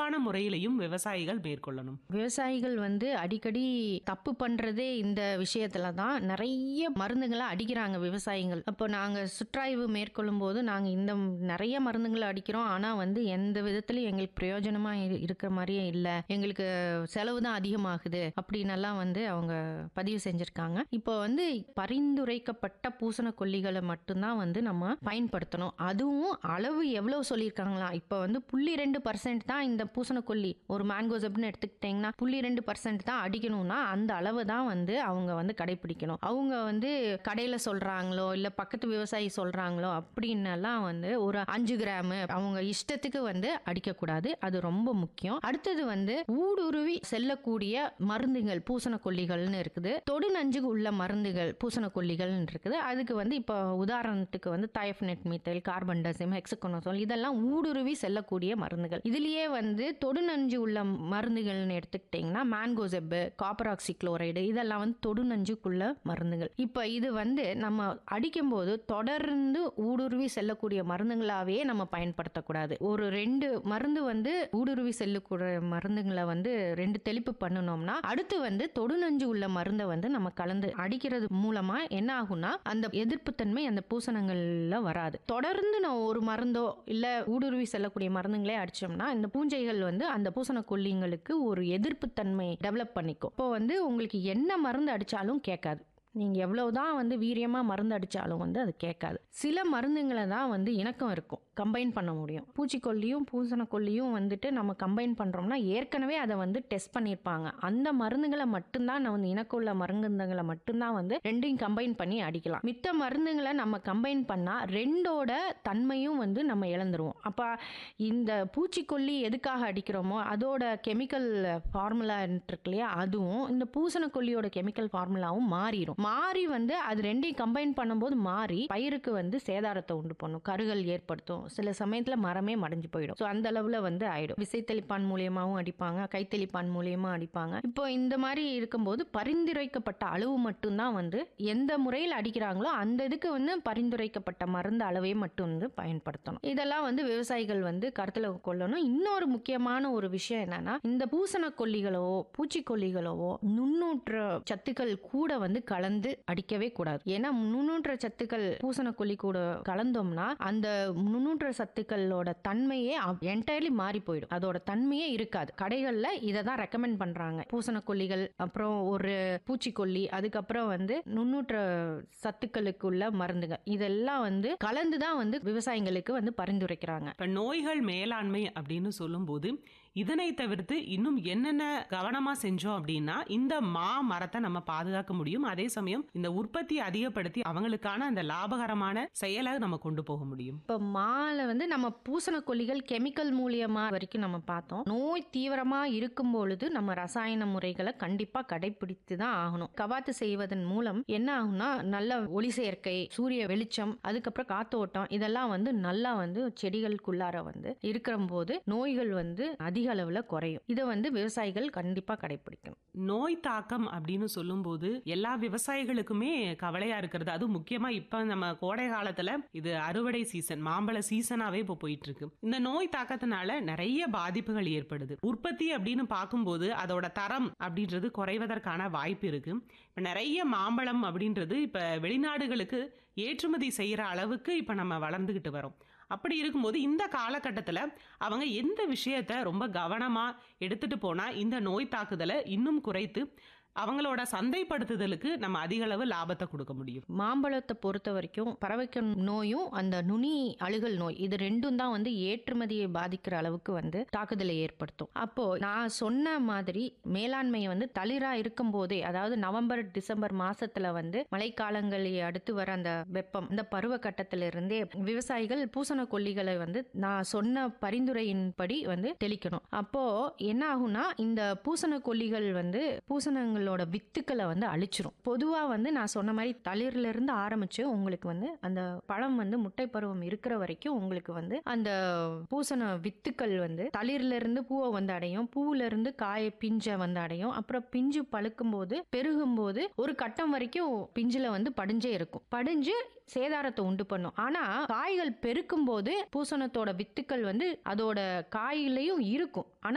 சிறப்பான முறையிலையும் விவசாயிகள் மேற்கொள்ளணும் விவசாயிகள் வந்து அடிக்கடி தப்பு பண்றதே இந்த விஷயத்துல தான் நிறைய மருந்துகளை அடிக்கிறாங்க விவசாயிகள் அப்போ நாங்க சுற்றாய்வு மேற்கொள்ளும் போது நாங்க இந்த நிறைய மருந்துகளை அடிக்கிறோம் ஆனா வந்து எந்த விதத்துலயும் எங்களுக்கு பிரயோஜனமா இரு- இருக்கிற மாதிரியே இல்லை எங்களுக்கு செலவு தான் அதிகமாகுது அப்படின்னு எல்லாம் வந்து அவங்க பதிவு செஞ்சிருக்காங்க இப்போ வந்து பரிந்துரைக்கப்பட்ட பூசணக்கொல்லிகளை மட்டும்தான் வந்து நம்ம பயன்படுத்தணும் அதுவும் அளவு எவ்வளவு சொல்லியிருக்காங்களா இப்போ வந்து புள்ளி ரெண்டு பர்சன்ட் தான் இந்த பூசணக்கொல்லி ஒரு மேங்கோசப்னு எடுத்துக்கிட்டிங்கன்னா புள்ளி ரெண்டு பர்சன்ட் தான் அடிக்கணும்னா அந்த அளவு தான் வந்து அவங்க வந்து கடைபிடிக்கணும் அவங்க வந்து கடையில் சொல்கிறாங்களோ இல்லை பக்கத்து விவசாயி சொல்கிறாங்களோ அப்படின்னெல்லாம் வந்து ஒரு அஞ்சு கிராமு அவங்க இஷ்டத்துக்கு வந்து அடிக்கக்கூடாது அது ரொம்ப முக்கியம் அடுத்தது வந்து ஊடுருவி செல்லக்கூடிய மருந்துகள் பூசணக்கொல்லிகள்னு இருக்குது தொடு நஞ்சு உள்ள மருந்துகள் பூசணக்கொல்லிகள்னு இருக்குது அதுக்கு வந்து இப்போ உதாரணத்துக்கு வந்து தயஃபனெட் மீத்தல் கார்பன் டசிம் ஹெக்ஸகோனோசோல் இதெல்லாம் ஊடுருவி செல்லக்கூடிய மருந்துகள் இதுலயே வந்து தொடு நஞ்சு உள்ள மருந்துகள்னு எடுத்துக்கிட்டிங்கன்னா மேங்கோசெப்பு காப்பர் ஆக்சிக்ளோரைடு இதெல்லாம் வந்து தொடு நஞ்சுக்குள்ள மருந்துகள் இப்போ இது வந்து நம்ம அடிக்கும்போது தொடர்ந்து ஊடுருவி செல்லக்கூடிய மருந்துங்களாவே நம்ம பயன்படுத்தக்கூடாது ஒரு ரெண்டு மருந்து வந்து ஊடுருவி செல்லக்கூடிய மருந்துங்களை வந்து ரெண்டு தெளிப்பு பண்ணணும்னா அடுத்து வந்து தொடு நஞ்சு உள்ள மருந்தை வந்து நம்ம கலந்து அடிக்கிறது மூலமா என்ன ஆகும்னா அந்த எதிர்ப்புத்தன்மை அந்த பூசணங்கள்ல வராது தொடர்ந்து நான் ஒரு மருந்தோ இல்ல ஊடுருவி செல்லக்கூடிய மருந்துங்களே அடிச்சோம்னா இந்த பூஞ்சைகள் வந்து அந்த பூசணக்கொல்லிங்களுக்கு ஒரு எதிர்ப்புத்தன்மை டெவலப் பண்ணிக்கும் இப்போ வந்து உங்களுக்கு என்ன மருந்து அடிச்சாலும் கேட்காது நீங்க எவ்வளவுதான் வந்து வீரியமா மருந்து அடிச்சாலும் வந்து அது கேட்காது சில மருந்துங்களை தான் வந்து இணக்கம் இருக்கும் கம்பைன் பண்ண முடியும் பூச்சிக்கொல்லியும் பூசணக்கொல்லியும் வந்துட்டு நம்ம கம்பைன் பண்றோம்னா ஏற்கனவே அதை வந்து டெஸ்ட் பண்ணியிருப்பாங்க அந்த மருந்துகளை மட்டும்தான் நம்ம வந்து இணக்கமுள்ள மருந்துங்களை மட்டும்தான் வந்து ரெண்டையும் கம்பைன் பண்ணி அடிக்கலாம் மித்த மருந்துங்களை நம்ம கம்பைன் பண்ணா ரெண்டோட தன்மையும் வந்து நம்ம இழந்துருவோம் அப்ப இந்த பூச்சிக்கொல்லி எதுக்காக அடிக்கிறோமோ அதோட கெமிக்கல் ஃபார்முலா இருக்கு இல்லையா அதுவும் இந்த பூசணக்கொல்லியோட கெமிக்கல் ஃபார்முலாவும் மாறிடும் மாறி வந்து அது ரெண்டையும் கம்பைன் பண்ணும்போது மாறி பயிருக்கு வந்து சேதாரத்தை உண்டு பண்ணும் கருகள் ஏற்படுத்தும் சில சமயத்துல மரமே மடைஞ்சு போயிடும் ஸோ அந்த அளவுல வந்து ஆயிடும் விசைத்தெளிப்பான் மூலியமாவும் அடிப்பாங்க கைத்தெளிப்பான் மூலியமா அடிப்பாங்க இப்போ இந்த மாதிரி இருக்கும்போது பரிந்துரைக்கப்பட்ட அளவு மட்டும்தான் வந்து எந்த முறையில் அடிக்கிறாங்களோ அந்த இதுக்கு வந்து பரிந்துரைக்கப்பட்ட மருந்து அளவை மட்டும் வந்து பயன்படுத்தணும் இதெல்லாம் வந்து விவசாயிகள் வந்து கருத்துல கொள்ளணும் இன்னொரு முக்கியமான ஒரு விஷயம் என்னன்னா இந்த பூசணக்கொல்லிகளோ பூச்சிக்கொல்லிகளோ நுண்ணூற்ற சத்துக்கள் கூட வந்து கலந்து அடிக்கவே கூடாது ஏன்னா நுண்ணூற்ற சத்துக்கள் பூசணக்கொல்லி கூட கலந்தோம்னா அந்த நுண்ணூற்ற சத்துக்களோட தன்மையே என்டையர்லி மாறி போயிடும் அதோட தன்மையே இருக்காது கடைகள்ல இதை தான் ரெக்கமெண்ட் பண்றாங்க பூசணக்கொல்லிகள் அப்புறம் ஒரு பூச்சிக்கொல்லி அதுக்கப்புறம் வந்து நுண்ணூற்ற சத்துக்களுக்குள்ள மருந்துகள் இதெல்லாம் வந்து கலந்து தான் வந்து விவசாயிகளுக்கு வந்து பரிந்துரைக்கிறாங்க இப்ப நோய்கள் மேலாண்மை அப்படின்னு சொல்லும்போது இதனை தவிர்த்து இன்னும் என்னென்ன கவனமா செஞ்சோம் அப்படின்னா இந்த மா மரத்தை நம்ம பாதுகாக்க முடியும் அதே சமயம் இந்த உற்பத்தியை அதிகப்படுத்தி அவங்களுக்கான அந்த லாபகரமான செயலை நம்ம கொண்டு போக முடியும் இப்போ மாலை வந்து நம்ம பூசணக்கொல்லிகள் கெமிக்கல் மூலியமா வரைக்கும் நம்ம பார்த்தோம் நோய் தீவிரமா இருக்கும் பொழுது நம்ம ரசாயன முறைகளை கண்டிப்பா கடைபிடித்து தான் ஆகணும் கவாத்து செய்வதன் மூலம் என்ன ஆகும்னா நல்ல ஒளி சேர்க்கை சூரிய வெளிச்சம் அதுக்கப்புறம் காத்தோட்டம் இதெல்லாம் வந்து நல்லா வந்து செடிகளுக்குள்ளார வந்து இருக்கிற போது நோய்கள் வந்து அதிக அளவுல குறையும் இதை வந்து விவசாயிகள் கண்டிப்பா கடைபிடிக்கணும் நோய் தாக்கம் அப்படின்னு சொல்லும்போது எல்லா விவசாயிகளுக்குமே கவலையா இருக்கிறது அது முக்கியமா இப்ப நம்ம கோடை காலத்துல இது அறுவடை சீசன் மாம்பழ சீசனாவே இப்போ போயிட்டு இருக்கு இந்த நோய் தாக்கத்தினால நிறைய பாதிப்புகள் ஏற்படுது உற்பத்தி அப்படின்னு பார்க்கும்போது அதோட தரம் அப்படின்றது குறைவதற்கான வாய்ப்பு இருக்கு இப்ப நிறைய மாம்பழம் அப்படின்றது இப்ப வெளிநாடுகளுக்கு ஏற்றுமதி செய்யற அளவுக்கு இப்ப நம்ம வளர்ந்துகிட்டு வரோம் அப்படி இருக்கும்போது இந்த காலகட்டத்தில் அவங்க எந்த விஷயத்த ரொம்ப கவனமாக எடுத்துட்டு போனால் இந்த நோய் தாக்குதலை இன்னும் குறைத்து அவங்களோட சந்தைப்படுத்துதலுக்கு நம்ம அதிக அளவு லாபத்தை கொடுக்க முடியும் மாம்பழத்தை பொறுத்த வரைக்கும் பறவைக்க நோயும் அந்த நுனி அழுகல் நோய் இது ரெண்டும் தான் வந்து ஏற்றுமதியை பாதிக்கிற அளவுக்கு வந்து தாக்குதலை ஏற்படுத்தும் அப்போ நான் சொன்ன மாதிரி மேலாண்மையை வந்து தளிரா இருக்கும் போதே அதாவது நவம்பர் டிசம்பர் மாசத்துல வந்து மழைக்காலங்களை அடுத்து வர அந்த வெப்பம் இந்த பருவ கட்டத்தில இருந்தே விவசாயிகள் பூசணக்கொல்லிகளை வந்து நான் சொன்ன பரிந்துரையின்படி வந்து தெளிக்கணும் அப்போ என்ன ஆகும்னா இந்த பூசணக்கொல்லிகள் வந்து பூசணங்களோட வித்துக்களை வந்து அழிச்சிரும் பொதுவா வந்து நான் சொன்ன மாதிரி தளிர்ல இருந்து ஆரம்பிச்சு உங்களுக்கு வந்து அந்த பழம் வந்து முட்டை பருவம் இருக்கிற வரைக்கும் உங்களுக்கு வந்து அந்த பூசண வித்துக்கள் வந்து தளிர்ல இருந்து பூவை வந்து அடையும் பூவுல இருந்து காய பிஞ்சை வந்து அடையும் அப்புறம் பிஞ்சு பழுக்கும் போது பெருகும் போது ஒரு கட்டம் வரைக்கும் பிஞ்சுல வந்து படிஞ்சே இருக்கும் படிஞ்சு சேதாரத்தை உண்டு பண்ணும் ஆனா காய்கள் பெருக்கும் போது பூசணத்தோட வித்துக்கள் வந்து அதோட காயிலையும் இருக்கும் ஆனா